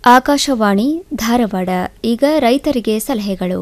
ಆಕಾಶವಾಣಿ ಧಾರವಾಡ ಈಗ ರೈತರಿಗೆ ಸಲಹೆಗಳು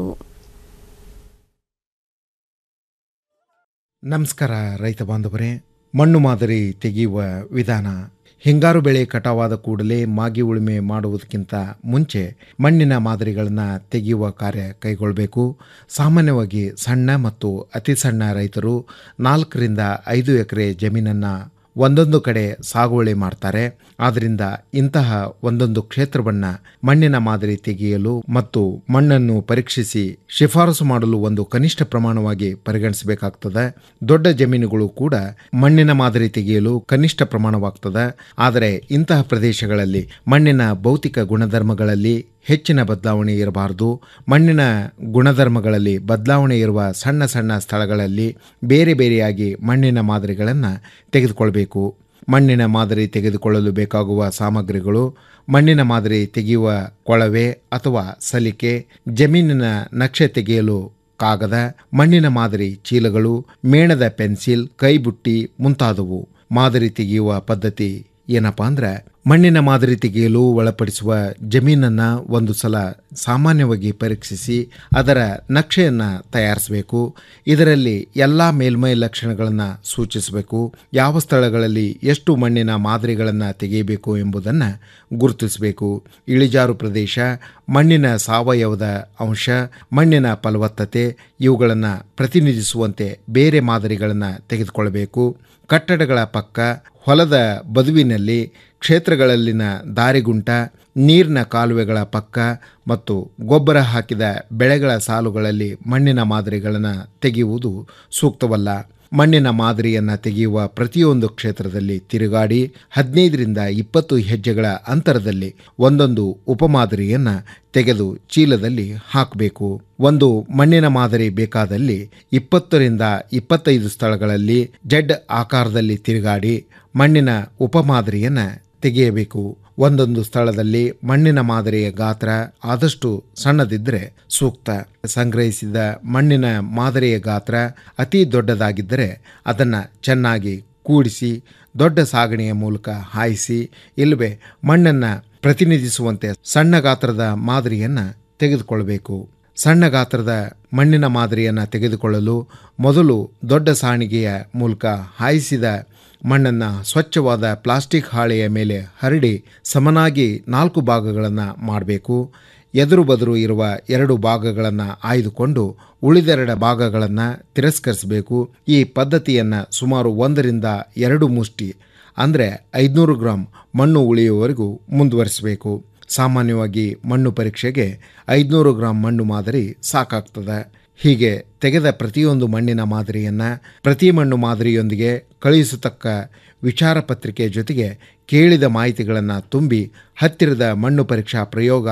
ನಮಸ್ಕಾರ ರೈತ ಬಾಂಧವರೇ ಮಣ್ಣು ಮಾದರಿ ತೆಗೆಯುವ ವಿಧಾನ ಹಿಂಗಾರು ಬೆಳೆ ಕಟಾವಾದ ಕೂಡಲೇ ಮಾಗಿ ಉಳುಮೆ ಮಾಡುವುದಕ್ಕಿಂತ ಮುಂಚೆ ಮಣ್ಣಿನ ಮಾದರಿಗಳನ್ನು ತೆಗೆಯುವ ಕಾರ್ಯ ಕೈಗೊಳ್ಳಬೇಕು ಸಾಮಾನ್ಯವಾಗಿ ಸಣ್ಣ ಮತ್ತು ಅತಿ ಸಣ್ಣ ರೈತರು ನಾಲ್ಕರಿಂದ ಐದು ಎಕರೆ ಜಮೀನನ್ನು ಒಂದೊಂದು ಕಡೆ ಸಾಗುವಳಿ ಮಾಡ್ತಾರೆ ಆದ್ದರಿಂದ ಇಂತಹ ಒಂದೊಂದು ಕ್ಷೇತ್ರವನ್ನು ಮಣ್ಣಿನ ಮಾದರಿ ತೆಗೆಯಲು ಮತ್ತು ಮಣ್ಣನ್ನು ಪರೀಕ್ಷಿಸಿ ಶಿಫಾರಸು ಮಾಡಲು ಒಂದು ಕನಿಷ್ಠ ಪ್ರಮಾಣವಾಗಿ ಪರಿಗಣಿಸಬೇಕಾಗ್ತದೆ ದೊಡ್ಡ ಜಮೀನುಗಳು ಕೂಡ ಮಣ್ಣಿನ ಮಾದರಿ ತೆಗೆಯಲು ಕನಿಷ್ಠ ಪ್ರಮಾಣವಾಗ್ತದೆ ಆದರೆ ಇಂತಹ ಪ್ರದೇಶಗಳಲ್ಲಿ ಮಣ್ಣಿನ ಭೌತಿಕ ಗುಣಧರ್ಮಗಳಲ್ಲಿ ಹೆಚ್ಚಿನ ಬದಲಾವಣೆ ಇರಬಾರದು ಮಣ್ಣಿನ ಗುಣಧರ್ಮಗಳಲ್ಲಿ ಬದಲಾವಣೆ ಇರುವ ಸಣ್ಣ ಸಣ್ಣ ಸ್ಥಳಗಳಲ್ಲಿ ಬೇರೆ ಬೇರೆಯಾಗಿ ಮಣ್ಣಿನ ಮಾದರಿಗಳನ್ನು ತೆಗೆದುಕೊಳ್ಬೇಕು ಮಣ್ಣಿನ ಮಾದರಿ ತೆಗೆದುಕೊಳ್ಳಲು ಬೇಕಾಗುವ ಸಾಮಗ್ರಿಗಳು ಮಣ್ಣಿನ ಮಾದರಿ ತೆಗೆಯುವ ಕೊಳವೆ ಅಥವಾ ಸಲಿಕೆ ಜಮೀನಿನ ನಕ್ಷೆ ತೆಗೆಯಲು ಕಾಗದ ಮಣ್ಣಿನ ಮಾದರಿ ಚೀಲಗಳು ಮೇಣದ ಪೆನ್ಸಿಲ್ ಕೈಬುಟ್ಟಿ ಮುಂತಾದವು ಮಾದರಿ ತೆಗೆಯುವ ಪದ್ಧತಿ ಏನಪ್ಪಾ ಅಂದ್ರೆ ಮಣ್ಣಿನ ಮಾದರಿ ತೆಗೆಯಲು ಒಳಪಡಿಸುವ ಜಮೀನನ್ನ ಒಂದು ಸಲ ಸಾಮಾನ್ಯವಾಗಿ ಪರೀಕ್ಷಿಸಿ ಅದರ ನಕ್ಷೆಯನ್ನು ತಯಾರಿಸಬೇಕು ಇದರಲ್ಲಿ ಎಲ್ಲ ಮೇಲ್ಮೈ ಲಕ್ಷಣಗಳನ್ನು ಸೂಚಿಸಬೇಕು ಯಾವ ಸ್ಥಳಗಳಲ್ಲಿ ಎಷ್ಟು ಮಣ್ಣಿನ ಮಾದರಿಗಳನ್ನು ತೆಗೆಯಬೇಕು ಎಂಬುದನ್ನು ಗುರುತಿಸಬೇಕು ಇಳಿಜಾರು ಪ್ರದೇಶ ಮಣ್ಣಿನ ಸಾವಯವದ ಅಂಶ ಮಣ್ಣಿನ ಫಲವತ್ತತೆ ಇವುಗಳನ್ನು ಪ್ರತಿನಿಧಿಸುವಂತೆ ಬೇರೆ ಮಾದರಿಗಳನ್ನು ತೆಗೆದುಕೊಳ್ಳಬೇಕು ಕಟ್ಟಡಗಳ ಪಕ್ಕ ಹೊಲದ ಬದುವಿನಲ್ಲಿ ಕ್ಷೇತ್ರಗಳಲ್ಲಿನ ದಾರಿಗುಂಟ ನೀರಿನ ಕಾಲುವೆಗಳ ಪಕ್ಕ ಮತ್ತು ಗೊಬ್ಬರ ಹಾಕಿದ ಬೆಳೆಗಳ ಸಾಲುಗಳಲ್ಲಿ ಮಣ್ಣಿನ ಮಾದರಿಗಳನ್ನು ತೆಗೆಯುವುದು ಸೂಕ್ತವಲ್ಲ ಮಣ್ಣಿನ ಮಾದರಿಯನ್ನು ತೆಗೆಯುವ ಪ್ರತಿಯೊಂದು ಕ್ಷೇತ್ರದಲ್ಲಿ ತಿರುಗಾಡಿ ಹದಿನೈದರಿಂದ ಇಪ್ಪತ್ತು ಹೆಜ್ಜೆಗಳ ಅಂತರದಲ್ಲಿ ಒಂದೊಂದು ಉಪಮಾದರಿಯನ್ನು ತೆಗೆದು ಚೀಲದಲ್ಲಿ ಹಾಕಬೇಕು ಒಂದು ಮಣ್ಣಿನ ಮಾದರಿ ಬೇಕಾದಲ್ಲಿ ಇಪ್ಪತ್ತರಿಂದ ಇಪ್ಪತ್ತೈದು ಸ್ಥಳಗಳಲ್ಲಿ ಜಡ್ ಆಕಾರದಲ್ಲಿ ತಿರುಗಾಡಿ ಮಣ್ಣಿನ ಉಪಮಾದರಿಯನ್ನು ತೆಗೆಯಬೇಕು ಒಂದೊಂದು ಸ್ಥಳದಲ್ಲಿ ಮಣ್ಣಿನ ಮಾದರಿಯ ಗಾತ್ರ ಆದಷ್ಟು ಸಣ್ಣದಿದ್ದರೆ ಸೂಕ್ತ ಸಂಗ್ರಹಿಸಿದ ಮಣ್ಣಿನ ಮಾದರಿಯ ಗಾತ್ರ ಅತಿ ದೊಡ್ಡದಾಗಿದ್ದರೆ ಅದನ್ನು ಚೆನ್ನಾಗಿ ಕೂಡಿಸಿ ದೊಡ್ಡ ಸಾಗಣೆಯ ಮೂಲಕ ಹಾಯಿಸಿ ಇಲ್ಲವೇ ಮಣ್ಣನ್ನು ಪ್ರತಿನಿಧಿಸುವಂತೆ ಸಣ್ಣ ಗಾತ್ರದ ಮಾದರಿಯನ್ನು ತೆಗೆದುಕೊಳ್ಳಬೇಕು ಸಣ್ಣ ಗಾತ್ರದ ಮಣ್ಣಿನ ಮಾದರಿಯನ್ನು ತೆಗೆದುಕೊಳ್ಳಲು ಮೊದಲು ದೊಡ್ಡ ಸಾಣಿಗೆಯ ಮೂಲಕ ಹಾಯಿಸಿದ ಮಣ್ಣನ್ನು ಸ್ವಚ್ಛವಾದ ಪ್ಲಾಸ್ಟಿಕ್ ಹಾಳೆಯ ಮೇಲೆ ಹರಡಿ ಸಮನಾಗಿ ನಾಲ್ಕು ಭಾಗಗಳನ್ನು ಮಾಡಬೇಕು ಎದುರು ಬದುರು ಇರುವ ಎರಡು ಭಾಗಗಳನ್ನು ಆಯ್ದುಕೊಂಡು ಉಳಿದೆರಡ ಭಾಗಗಳನ್ನು ತಿರಸ್ಕರಿಸಬೇಕು ಈ ಪದ್ಧತಿಯನ್ನು ಸುಮಾರು ಒಂದರಿಂದ ಎರಡು ಮುಷ್ಟಿ ಅಂದರೆ ಐದುನೂರು ಗ್ರಾಂ ಮಣ್ಣು ಉಳಿಯುವವರೆಗೂ ಮುಂದುವರಿಸಬೇಕು ಸಾಮಾನ್ಯವಾಗಿ ಮಣ್ಣು ಪರೀಕ್ಷೆಗೆ ಐದುನೂರು ಗ್ರಾಂ ಮಣ್ಣು ಮಾದರಿ ಸಾಕಾಗ್ತದೆ ಹೀಗೆ ತೆಗೆದ ಪ್ರತಿಯೊಂದು ಮಣ್ಣಿನ ಮಾದರಿಯನ್ನು ಪ್ರತಿ ಮಣ್ಣು ಮಾದರಿಯೊಂದಿಗೆ ಕಳುಹಿಸತಕ್ಕ ವಿಚಾರ ಪತ್ರಿಕೆ ಜೊತೆಗೆ ಕೇಳಿದ ಮಾಹಿತಿಗಳನ್ನು ತುಂಬಿ ಹತ್ತಿರದ ಮಣ್ಣು ಪರೀಕ್ಷಾ ಪ್ರಯೋಗ